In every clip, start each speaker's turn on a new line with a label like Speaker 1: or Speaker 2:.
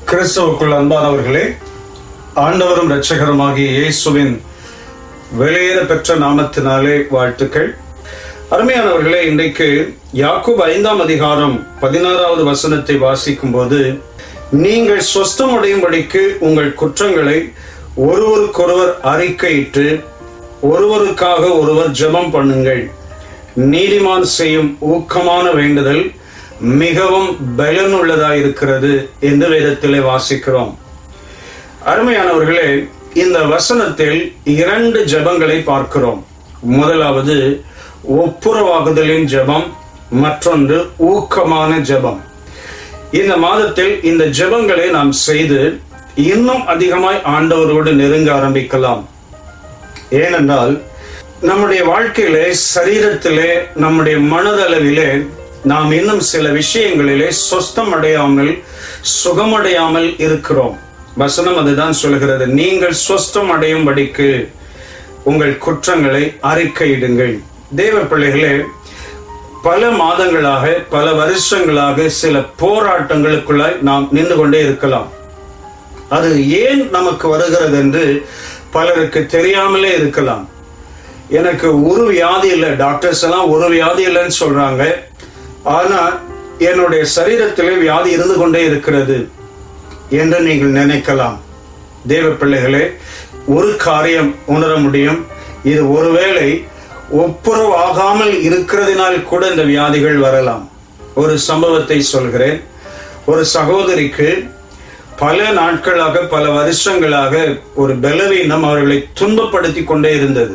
Speaker 1: கிறிஸ்தவுக்குள் அன்பானவர்களே ஆண்டவரும் இரட்சகருமாகிய இயேசுவின் வெளியேற பெற்ற நாமத்தினாலே வாழ்த்துக்கள் அருமையானவர்களே இன்றைக்கு யாக்கூப் ஐந்தாம் அதிகாரம் பதினாறாவது வசனத்தை வாசிக்கும் போது நீங்கள் சொஸ்தமடையும்படிக்கு உங்கள் குற்றங்களை ஒருவருக்கொருவர் அறிக்கையிட்டு ஒருவருக்காக ஒருவர் ஜெபம் பண்ணுங்கள் நீதிமான் செய்யும் ஊக்கமான வேண்டுதல் மிகவும் பலனுள்ளதாயிருக்கிறது என்று வேதத்திலே வாசிக்கிறோம் அருமையானவர்களே இந்த வசனத்தில் இரண்டு ஜெபங்களை பார்க்கிறோம் முதலாவது ஒப்புரவாகுதலின் ஜெபம் மற்றொன்று ஊக்கமான ஜெபம் இந்த மாதத்தில் இந்த ஜெபங்களை நாம் செய்து இன்னும் அதிகமாய் ஆண்டவரோடு நெருங்க ஆரம்பிக்கலாம் ஏனென்றால் நம்முடைய வாழ்க்கையிலே சரீரத்திலே நம்முடைய மனதளவிலே நாம் இன்னும் சில விஷயங்களிலே சொஸ்தம் அடையாமல் சுகமடையாமல் இருக்கிறோம் வசனம் அதுதான் சொல்கிறது நீங்கள் சொஸ்தம் அடையும்படிக்கு உங்கள் குற்றங்களை அறிக்கையிடுங்கள் தேவ பிள்ளைகளே பல மாதங்களாக பல வருஷங்களாக சில போராட்டங்களுக்குள்ளாய் நாம் நின்று கொண்டே இருக்கலாம் அது ஏன் நமக்கு வருகிறது என்று பலருக்கு தெரியாமலே இருக்கலாம் எனக்கு ஒரு வியாதி இல்லை டாக்டர்ஸ் எல்லாம் ஒரு வியாதி இல்லைன்னு சொல்றாங்க ஆனா என்னுடைய சரீரத்திலே வியாதி இருந்து கொண்டே இருக்கிறது என்று நீங்கள் நினைக்கலாம் தேவ பிள்ளைகளே ஒரு காரியம் உணர முடியும் இது ஒருவேளை ஒப்புரவாகாமல் இருக்கிறதினால் கூட இந்த வியாதிகள் வரலாம் ஒரு சம்பவத்தை சொல்கிறேன் ஒரு சகோதரிக்கு பல நாட்களாக பல வருஷங்களாக ஒரு பலவீனம் அவர்களை துன்பப்படுத்தி கொண்டே இருந்தது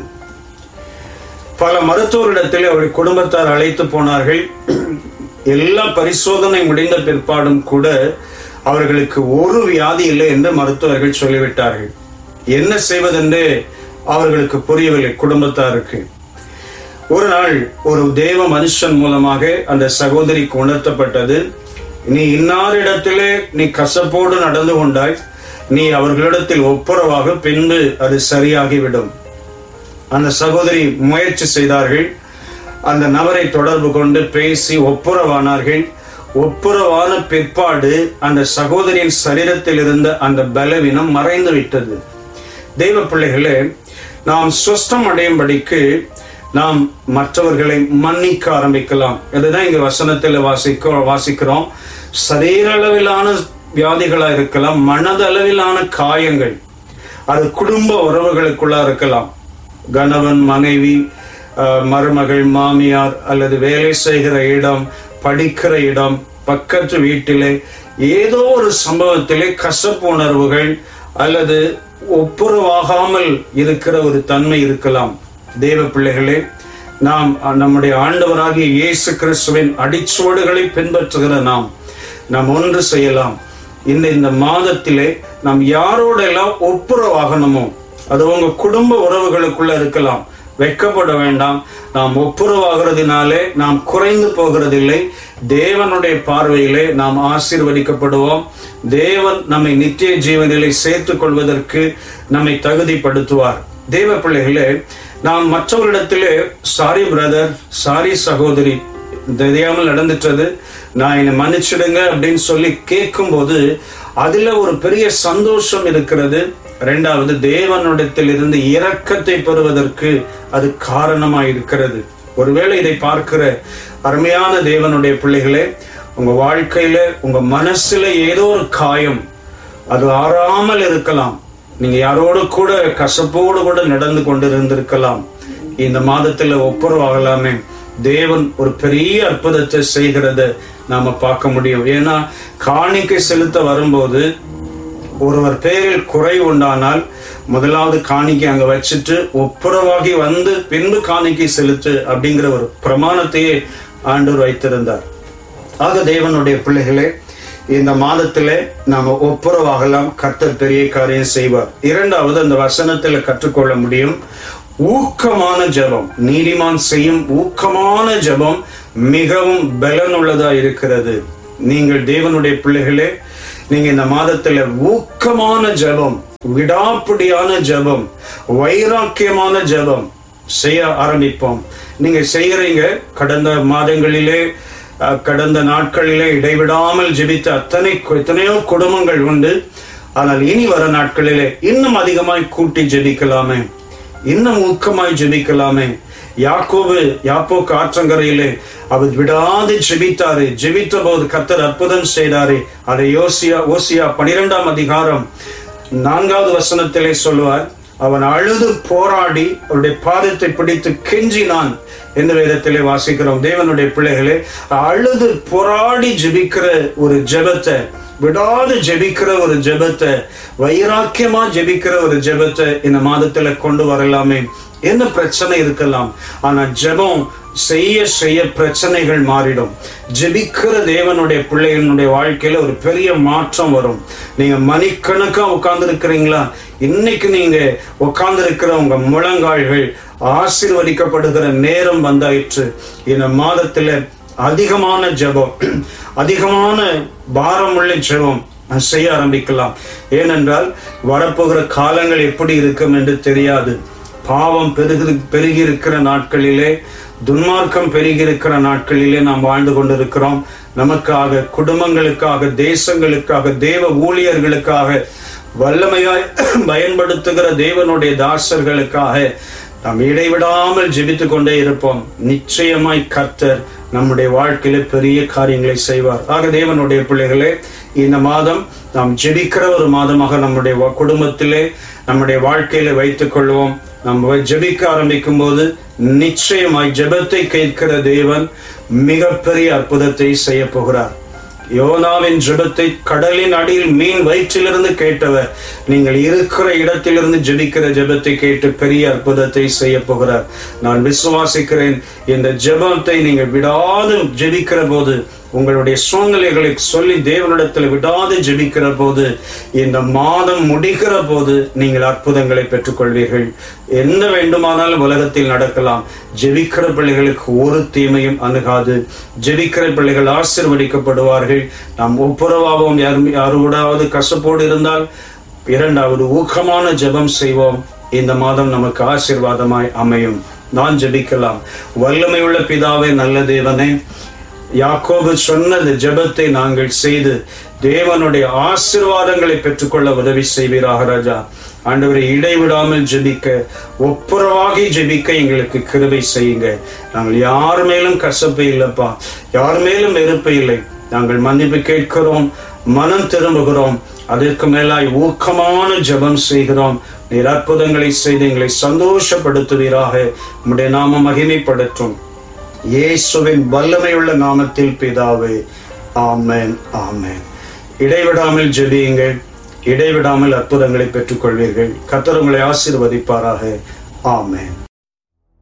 Speaker 1: பல மருத்துவரிடத்தில் அவருடைய குடும்பத்தார் அழைத்து போனார்கள் எல்லா பரிசோதனை முடிந்த பிற்பாடும் கூட அவர்களுக்கு ஒரு வியாதி இல்லை என்று மருத்துவர்கள் சொல்லிவிட்டார்கள் என்ன செய்வதென்றே அவர்களுக்கு புரியவில்லை குடும்பத்தாருக்கு ஒரு நாள் ஒரு தேவ மனுஷன் மூலமாக அந்த சகோதரிக்கு உணர்த்தப்பட்டது நீ இன்னாரிடத்திலே நீ கசப்போடு நடந்து கொண்டாய் நீ அவர்களிடத்தில் ஒப்புரவாக பின்பு அது சரியாகிவிடும் அந்த சகோதரி முயற்சி செய்தார்கள் அந்த நபரை தொடர்பு கொண்டு பேசி ஒப்புரவானார்கள் ஒப்புரவான பிற்பாடு அந்த சகோதரியின் சரீரத்தில் இருந்த அந்த பலவீனம் மறைந்து விட்டது தெய்வ பிள்ளைகளே நாம் சுஸ்டம் அடையும்படிக்கு நாம் மற்றவர்களை மன்னிக்க ஆரம்பிக்கலாம் இதுதான் இங்க வசனத்தில் வாசிக்க வாசிக்கிறோம் சரீர அளவிலான வியாதிகளா இருக்கலாம் மனதளவிலான காயங்கள் அது குடும்ப உறவுகளுக்குள்ளா இருக்கலாம் கணவன் மனைவி மருமகள் மாமியார் அல்லது வேலை செய்கிற இடம் படிக்கிற இடம் பக்கத்து வீட்டிலே ஏதோ ஒரு சம்பவத்திலே கசப்பு உணர்வுகள் அல்லது ஒப்புரவாகாமல் இருக்கிற ஒரு தன்மை இருக்கலாம் தேவ பிள்ளைகளே நாம் நம்முடைய ஆண்டவராகிய இயேசு கிறிஸ்துவின் அடிச்சுவடுகளை பின்பற்றுகிற நாம் நாம் ஒன்று செய்யலாம் இந்த இந்த மாதத்திலே நாம் யாரோடெல்லாம் ஒப்புரவாகணுமோ அது உங்க குடும்ப உறவுகளுக்குள்ள இருக்கலாம் வெட்கப்பட வேண்டாம் நாம் ஒப்புரவாகிறதுனாலே நாம் குறைந்து போகிறதில்லை தேவனுடைய பார்வையிலே நாம் ஆசீர்வதிக்கப்படுவோம் தேவன் நம்மை நித்திய ஜீவனிலை சேர்த்துக் கொள்வதற்கு நம்மை தகுதிப்படுத்துவார் தேவ பிள்ளைகளே நாம் மற்றவரிடத்திலே சாரி பிரதர் சாரி சகோதரி தெரியாமல் நடந்துட்டது நான் என்னை மன்னிச்சிடுங்க அப்படின்னு சொல்லி கேட்கும்போது அதுல ஒரு பெரிய சந்தோஷம் இருக்கிறது ரெண்டாவது தேவனிடத்தில் இருந்து இரக்கத்தை பெறுவதற்கு அது காரணமாய் இருக்கிறது ஒருவேளை இதை பார்க்கிற அருமையான தேவனுடைய பிள்ளைகளே உங்க வாழ்க்கையில உங்க மனசுல ஏதோ ஒரு காயம் அது ஆறாமல் இருக்கலாம் நீங்க யாரோடு கூட கசப்போடு கூட நடந்து கொண்டு இருந்திருக்கலாம் இந்த மாதத்துல ஒப்புரவாகலாமே தேவன் ஒரு பெரிய அற்புதத்தை செய்கிறத நாம பார்க்க முடியும் ஏன்னா காணிக்கை செலுத்த வரும்போது ஒருவர் பேரில் குறை உண்டானால் முதலாவது காணிக்கை அங்க வச்சுட்டு ஒப்புரவாகி வந்து பின்பு காணிக்கை செலுத்து அப்படிங்கிற ஒரு பிரமாணத்தையே ஆண்டவர் வைத்திருந்தார் ஆக தேவனுடைய பிள்ளைகளே இந்த மாதத்திலே நாம ஒப்புரவாகலாம் கர்த்தர் பெரிய காரியம் செய்வார் இரண்டாவது அந்த வசனத்துல கற்றுக்கொள்ள முடியும் ஊக்கமான ஜபம் நீதிமான் செய்யும் ஊக்கமான ஜபம் மிகவும் பலனுள்ளதா இருக்கிறது நீங்கள் தேவனுடைய பிள்ளைகளே நீங்க இந்த மாதத்துல ஊக்கமான ஜபம் விடாப்பிடியான ஜபம் வைராக்கியமான ஜபம் செய்ய ஆரம்பிப்போம் நீங்க செய்யறீங்க கடந்த மாதங்களிலே அஹ், கடந்த நாட்களிலே இடைவிடாமல் ஜெபித்த அத்தனை எத்தனையோ குடும்பங்கள் உண்டு ஆனால் இனி வர நாட்களிலே இன்னும் அதிகமாய் கூட்டி ஜெபிக்கலாமே இன்னும் ஊக்கமாய் ஜெபிக்கலாமே யாக்கோபு யாப்போக்கு ஆற்றங்கரையிலே அவர் விடாது ஜெபித்தாரு ஜெபித்த போது கத்தர் அற்புதம் செய்தாரு அதை யோசியா ஓசியா பனிரெண்டாம் அதிகாரம் நான்காவது வசனத்திலே சொல்லுவார் அவன் அழுது போராடி அவருடைய பாதத்தை பிடித்து கெஞ்சினான் எந்த வேதத்திலே வாசிக்கிறோம் தேவனுடைய பிள்ளைகளே அழுது போராடி ஜெபிக்கிற ஒரு ஜெபத்தை விடாது ஜெபிக்கிற ஒரு ஜெபத்தை வைராக்கியமா ஜெபிக்கிற ஒரு ஜெபத்தை இந்த மாதத்துல கொண்டு வரலாமே என்ன பிரச்சனை இருக்கலாம் ஆனா ஜெபம் செய்ய செய்ய பிரச்சனைகள் மாறிடும் ஜெபிக்கிற தேவனுடைய பிள்ளைகளுடைய வாழ்க்கையில ஒரு பெரிய மாற்றம் வரும் நீங்க மணிக்கணக்கா உட்கார்ந்து இருக்கிறீங்களா இன்னைக்கு நீங்க உட்கார்ந்து இருக்கிற உங்க முழங்கால்கள் ஆசீர்வதிக்கப்படுகிற நேரம் வந்தாயிற்று இந்த மாதத்துல அதிகமான ஜெபம் அதிகமான பாரமுள்ள ஜெபம் செய்ய ஆரம்பிக்கலாம் ஏனென்றால் வரப்போகிற காலங்கள் எப்படி இருக்கும் என்று தெரியாது பாவம் பெருகி பெருகி இருக்கிற நாட்களிலே துன்மார்க்கம் பெருகி இருக்கிற நாட்களிலே நாம் வாழ்ந்து கொண்டிருக்கிறோம் நமக்காக குடும்பங்களுக்காக தேசங்களுக்காக தேவ ஊழியர்களுக்காக வல்லமையாய் பயன்படுத்துகிற தேவனுடைய தாசர்களுக்காக நாம் இடைவிடாமல் ஜெபித்து கொண்டே இருப்போம் நிச்சயமாய் கர்த்தர் நம்முடைய வாழ்க்கையில பெரிய காரியங்களை செய்வார் ஆக தேவனுடைய பிள்ளைகளே இந்த மாதம் நாம் ஜெபிக்கிற ஒரு மாதமாக நம்முடைய வ- குடும்பத்திலே நம்முடைய வாழ்க்கையில வைத்துக் கொள்வோம் நம்ம ஜெபிக்க ஆரம்பிக்கும் போது நிச்சயமாய் ஜெபத்தை கேட்கிற தேவன் மிகப்பெரிய அற்புதத்தை செய்ய போகிறார் யோனாவின் ஜெபத்தை கடலின் அடியில் மீன் வயிற்றிலிருந்து கேட்டவர் நீங்கள் இருக்கிற இடத்திலிருந்து ஜெபிக்கிற ஜெபத்தை கேட்டு பெரிய அற்புதத்தை செய்ய போகிறார் நான் விசுவாசிக்கிறேன் இந்த ஜெபத்தை நீங்கள் விடாது ஜெபிக்கிற போது உங்களுடைய சூழ்நிலைகளை சொல்லி தேவனிடத்தில் விடாது ஜெபிக்கிற போது இந்த மாதம் முடிகிற போது நீங்கள் அற்புதங்களை பெற்றுக்கொள்வீர்கள் என்ன வேண்டுமானாலும் உலகத்தில் நடக்கலாம் ஜெபிக்கிற பிள்ளைகளுக்கு ஒரு தீமையும் அணுகாது ஜெபிக்கிற பிள்ளைகள் ஆசிர்வதிக்கப்படுவார்கள் நாம் ஒப்புரவாகவும் யாரும் யாரோடாவது கசப்போடு இருந்தால் இரண்டாவது ஊக்கமான ஜெபம் செய்வோம் இந்த மாதம் நமக்கு ஆசீர்வாதமாய் அமையும் நான் ஜெபிக்கலாம் வல்லமையுள்ள பிதாவே நல்ல தேவனே யாக்கோபு சொன்னது ஜெபத்தை நாங்கள் செய்து தேவனுடைய ஆசீர்வாதங்களை பெற்றுக்கொள்ள உதவி செய்வீராக ராஜா ஆண்டவரை இடைவிடாமல் ஜெபிக்க ஒப்புரவாகி ஜெபிக்க எங்களுக்கு கிருபை செய்யுங்க நாங்கள் யார் மேலும் கசப்பு இல்லப்பா யார் மேலும் வெறுப்பு இல்லை நாங்கள் மன்னிப்பு கேட்கிறோம் மனம் திரும்புகிறோம் அதற்கு மேலாய் ஊக்கமான ஜெபம் செய்கிறோம் நீர் அற்புதங்களை செய்து எங்களை சந்தோஷப்படுத்துவீராக உம்முடைய நாம மகிமைப்படுத்தும் இயேசுவின் வல்லமையுள்ள நாமத்தில் பிதாவே ஆமென் ஆமென் இடைவிடாமல் ஜெபியுங்கள் இடைவிடாமல் அற்புதங்களை பெற்றுக்கொள்வீர்கள் கர்த்தர் உங்களை ஆசீர்வதிப்பாராக ஆமென்